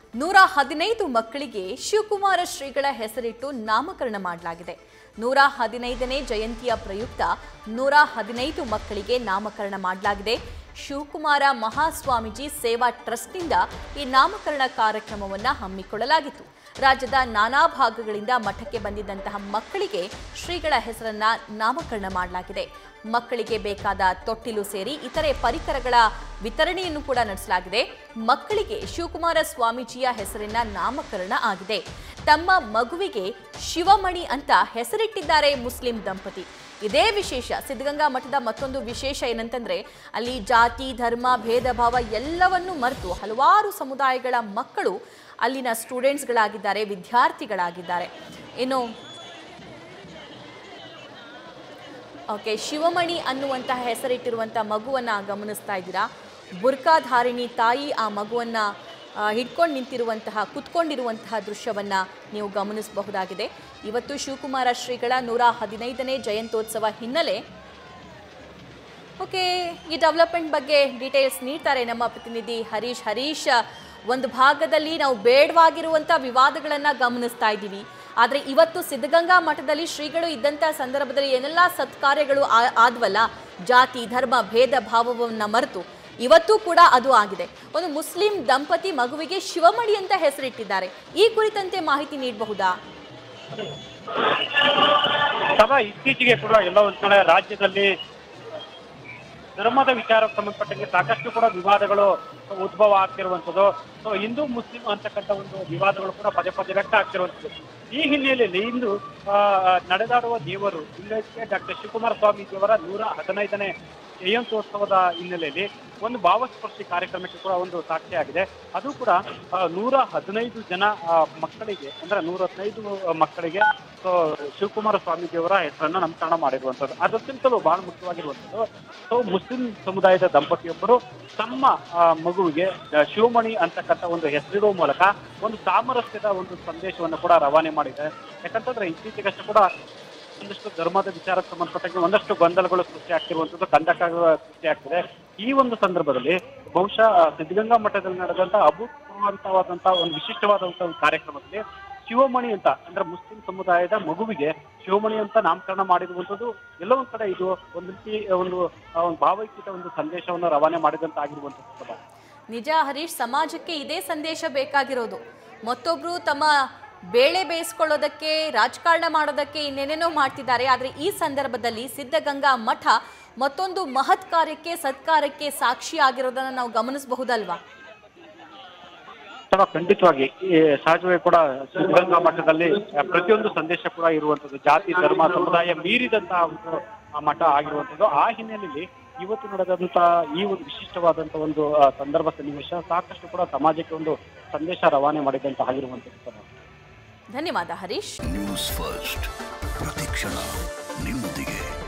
ನೂರ ಹದಿನೈದು ಮಕ್ಕಳಿಗೆ ಶಿವಕುಮಾರ ಶ್ರೀಗಳ ಹೆಸರಿಟ್ಟು ನಾಮಕರಣ ಮಾಡಲಾಗಿದೆ ನೂರ ಹದಿನೈದನೇ ಜಯಂತಿಯ ಪ್ರಯುಕ್ತ ನೂರ ಹದಿನೈದು ಮಕ್ಕಳಿಗೆ ನಾಮಕರಣ ಮಾಡಲಾಗಿದೆ ಶಿವಕುಮಾರ ಮಹಾಸ್ವಾಮೀಜಿ ಸೇವಾ ಟ್ರಸ್ಟ್ನಿಂದ ಈ ನಾಮಕರಣ ಕಾರ್ಯಕ್ರಮವನ್ನು ಹಮ್ಮಿಕೊಳ್ಳಲಾಗಿತ್ತು ರಾಜ್ಯದ ನಾನಾ ಭಾಗಗಳಿಂದ ಮಠಕ್ಕೆ ಬಂದಿದ್ದಂತಹ ಮಕ್ಕಳಿಗೆ ಶ್ರೀಗಳ ಹೆಸರನ್ನ ನಾಮಕರಣ ಮಾಡಲಾಗಿದೆ ಮಕ್ಕಳಿಗೆ ಬೇಕಾದ ತೊಟ್ಟಿಲು ಸೇರಿ ಇತರೆ ಪರಿಕರಗಳ ವಿತರಣೆಯನ್ನು ಕೂಡ ನಡೆಸಲಾಗಿದೆ ಮಕ್ಕಳಿಗೆ ಶಿವಕುಮಾರ ಸ್ವಾಮೀಜಿಯ ಹೆಸರಿನ ನಾಮಕರಣ ಆಗಿದೆ ತಮ್ಮ ಮಗುವಿಗೆ ಶಿವಮಣಿ ಅಂತ ಹೆಸರಿಟ್ಟಿದ್ದಾರೆ ಮುಸ್ಲಿಂ ದಂಪತಿ ಇದೇ ವಿಶೇಷ ಸಿದ್ಧಗಂಗಾ ಮಠದ ಮತ್ತೊಂದು ವಿಶೇಷ ಏನಂತಂದ್ರೆ ಅಲ್ಲಿ ಜಾತಿ ಧರ್ಮ ಭೇದ ಭಾವ ಎಲ್ಲವನ್ನೂ ಮರೆತು ಹಲವಾರು ಸಮುದಾಯಗಳ ಮಕ್ಕಳು ಅಲ್ಲಿನ ಸ್ಟೂಡೆಂಟ್ಸ್ಗಳಾಗಿದ್ದಾರೆ ವಿದ್ಯಾರ್ಥಿಗಳಾಗಿದ್ದಾರೆ ಇನ್ನು ಓಕೆ ಶಿವಮಣಿ ಅನ್ನುವಂತಹ ಹೆಸರಿಟ್ಟಿರುವಂಥ ಮಗುವನ್ನ ಗಮನಿಸ್ತಾ ಇದ್ದೀರಾ ಬುರ್ಕಾಧಾರಿಣಿ ತಾಯಿ ಆ ಮಗುವನ್ನ ಆ, ಹಿಡ್ಕೊಂಡು ನಿಂತಿರುವಂತಹ ಕುತ್ಕೊಂಡಿರುವಂತಹ ದೃಶ್ಯವನ್ನ ನೀವು ಗಮನಿಸಬಹುದಾಗಿದೆ ಇವತ್ತು ಶಿವಕುಮಾರ ಶ್ರೀಗಳ ನೂರ ಹದಿನೈದನೇ ಜಯಂತ್ಯೋತ್ಸವ ಹಿನ್ನೆಲೆ ಓಕೆ ಈ ಡೆವಲಪ್ಮೆಂಟ್ ಬಗ್ಗೆ ಡೀಟೇಲ್ಸ್ ನೀಡ್ತಾರೆ ನಮ್ಮ ಪ್ರತಿನಿಧಿ ಹರೀಶ್ ಹರೀಶ್ ಒಂದು ಭಾಗದಲ್ಲಿ ನಾವು ಬೇಡವಾಗಿರುವಂಥ ವಿವಾದಗಳನ್ನು ಗಮನಿಸ್ತಾ ಇದ್ದೀವಿ ಆದರೆ ಇವತ್ತು ಸಿದ್ಧಗಂಗಾ ಮಠದಲ್ಲಿ ಶ್ರೀಗಳು ಇದ್ದಂಥ ಸಂದರ್ಭದಲ್ಲಿ ಏನೆಲ್ಲ ಸತ್ಕಾರ್ಯಗಳು ಆ- ಆದ್ವಲ್ಲ ಜಾತಿ ಧರ್ಮ ಭೇದ ಭಾವವನ್ನು ಮರೆತು ಇವತ್ತು ಕೂಡ ಅದು ಆಗಿದೆ ಒಂದು ಮುಸ್ಲಿಂ ದಂಪತಿ ಮಗುವಿಗೆ ಶಿವಮಣಿ ಅಂತ ಹೆಸರಿಟ್ಟಿದ್ದಾರೆ ಈ ಕುರಿತಂತೆ ಮಾಹಿತಿ ನೀಡಬಹುದಾ ಸಭಾ ಇತ್ತೀಚೆಗೆ ಕೂಡ ಎಲ್ಲ ಒಂದ್ ಕಡೆ ರಾಜ್ಯದಲ್ಲಿ ಧರ್ಮದ ವಿಚಾರಕ್ಕೆ ಸಂಬಂಧಪಟ್ಟಂಗೆ ಸಾಕಷ್ಟು ಕೂಡ ವಿವಾದಗಳು ಉದ್ಭವ ಆಗ್ತಿರುವಂಥದ್ದು ಸೊ ಹಿಂದೂ ಮುಸ್ಲಿಂ ಅಂತಕ್ಕಂಥ ಒಂದು ವಿವಾದಗಳು ಕೂಡ ಪದೇ ಪದೇ ವ್ಯಕ್ತ ಆಗ್ತಿರುವಂಥದ್ದು ಈ ಹಿನ್ನೆಲೆಯಲ್ಲಿ ಇಂದು ಆ, ನಡೆದಾಡುವ ದೇವರು ಇಲ್ಲಕ್ಕೆ ಡಾಕ್ಟರ್ ಶಿವಕುಮಾರ ಸ್ವಾಮೀಜಿಯವರ ನೂರ ಹದಿನೈದನೇ ಜಯಂತ್ಯೋತ್ಸವದ ಹಿನ್ನೆಲೆಯಲ್ಲಿ ಒಂದು ಭಾವಸ್ಪರ್ಶಿ ಕಾರ್ಯಕ್ರಮಕ್ಕೆ ಕೂಡ ಒಂದು ಸಾಕ್ಷಿಯಾಗಿದೆ ಅದು ಕೂಡ ಆ, ನೂರ ಹದಿನೈದು ಜನ ಆ, ಮಕ್ಕಳಿಗೆ ಅಂದ್ರೆ ನೂರ ಹದಿನೈದು ಮಕ್ಕಳಿಗೆ ಸೊ ಶಿವಕುಮಾರ ಸ್ವಾಮೀಜಿಯವರ ಹೆಸರನ್ನ ನಾಮಕರಣ ಮಾಡಿರುವಂಥದ್ದು ಅದಕ್ಕಿಂತಲೂ ಬಹಳ ಮುಖ್ಯವಾಗಿರುವಂಥದ್ದು ಸೊ ಮುಸ್ಲಿಂ ಸಮುದಾಯದ ದಂಪತಿಯೊಬ್ಬರು ತಮ್ಮ ಆ, ಮಗುವಿಗೆ ಆ, ಶಿವಮಣಿ ಅಂತಕ್ಕಂಥ ಒಂದು ಹೆಸರಿಡುವ ಮೂಲಕ ಒಂದು ಸಾಮರಸ್ಯದ ಒಂದು ಸಂದೇಶವನ್ನು ಕೂಡ ರವಾನೆ ಮಾಡಿದ್ದಾರೆ ಯಾಕಂತಂದ್ರೆ ಇತ್ತೀಚೆಗಷ್ಟೇ ಕೂಡ ಒಂದಷ್ಟು ಧರ್ಮದ ವಿಚಾರಕ್ಕೆ ಸಂಬಂಧಪಟ್ಟಂಗೆ ಒಂದಷ್ಟು ಗೊಂದಲಗಳು ಸೃಷ್ಟಿ ಆಗ್ತಿರುವಂಥದ್ದು ಕಂದಕ ಸೃಷ್ಟಿ ಆಗ್ತಿದೆ ಈ ಒಂದು ಸಂದರ್ಭದಲ್ಲಿ ಬಹುಶಃ ಆ, ಸಿದ್ಧಗಂಗಾ ಮಠದಲ್ಲಿ ನಡೆದಂತ ಅಭೂತಪೂರ್ವಂತವಾದಂತಹ ಒಂದು ವಿಶಿಷ್ಟವಾದಂತಹ ಒಂದು ಕಾರ್ಯಕ್ರಮದಲ್ಲಿ ಶಿವಮಣಿ ಅಂತ ಅಂದ್ರೆ ಮುಸ್ಲಿಂ ಸಮುದಾಯದ ಮಗುವಿಗೆ ಶಿವಮಣಿ ಅಂತ ನಾಮಕರಣ ಮಾಡಿರುವಂಥದ್ದು ಎಲ್ಲೋ ಒಂದ್ ಕಡೆ ಇದು ಒಂದು ರೀತಿ ಒಂದು ಆ, ಒಂದು ಭಾವೈಕ್ಯತ ಒಂದು ಸಂದೇಶವನ್ನು ರವಾನೆ ಮಾಡಿದಂತ ಆಗಿರುವಂಥದ್ದು ಸಭಾ. ನಿಜ ಹರೀಶ್ ಸಮಾಜಕ್ಕೆ ಇದೇ ಸಂದೇಶ ಬೇಕಾಗಿರೋದು ಮತ್ತೊಬ್ರು ತಮ್ಮ ಬೇಳೆ ಬೇಯಿಸ್ಕೊಳ್ಳೋದಕ್ಕೆ ರಾಜಕಾರಣ ಮಾಡೋದಕ್ಕೆ ಇನ್ನೇನೇನೋ ಮಾಡ್ತಿದ್ದಾರೆ ಆದರೆ ಈ ಸಂದರ್ಭದಲ್ಲಿ ಸಿದ್ಧಗಂಗಾ ಮಠ ಮತ್ತೊಂದು ಮಹತ್ ಕಾರ್ಯಕ್ಕೆ ಸತ್ಕಾರ್ಯಕ್ಕೆ ಸಾಕ್ಷಿ ಆಗಿರೋದನ್ನ ನಾವು ಗಮನಿಸಬಹುದಲ್ವಾ ಅಥವಾ ಖಂಡಿತವಾಗಿ ಈ ಸಹಜವಾಗಿ ಕೂಡ ಸಿದ್ಧಗಂಗಾ ಮಠದಲ್ಲಿ ಆ, ಪ್ರತಿಯೊಂದು ಸಂದೇಶ ಕೂಡ ಇರುವಂತದ್ದು ಜಾತಿ ಧರ್ಮ ಸಮುದಾಯ ಮೀರಿದಂತಹ ಒಂದು ಆ, ಮಠ ಆಗಿರುವಂತದ್ದು ಆ ಹಿನ್ನೆಲೆಯಲ್ಲಿ ಇವತ್ತು ನಡೆದಂತಹ ಈ ಒಂದು ವಿಶಿಷ್ಟವಾದಂತ ಒಂದು ಆ, ಸಂದರ್ಭ ಸನ್ನಿವೇಶ ಸಾಕಷ್ಟು ಕೂಡ ಸಮಾಜಕ್ಕೆ ಒಂದು ಸಂದೇಶ ರವಾನೆ ಮಾಡಿದಂತ ಆಗಿರುವಂತದ್ದು ಧನ್ಯವಾದ ಹರೀಶ್ ನ್ಯೂಸ್ ಫಸ್ಟ್ ಪ್ರತಿಕ್ಷಣ ನಿಮ್ಮೊಂದಿಗೆ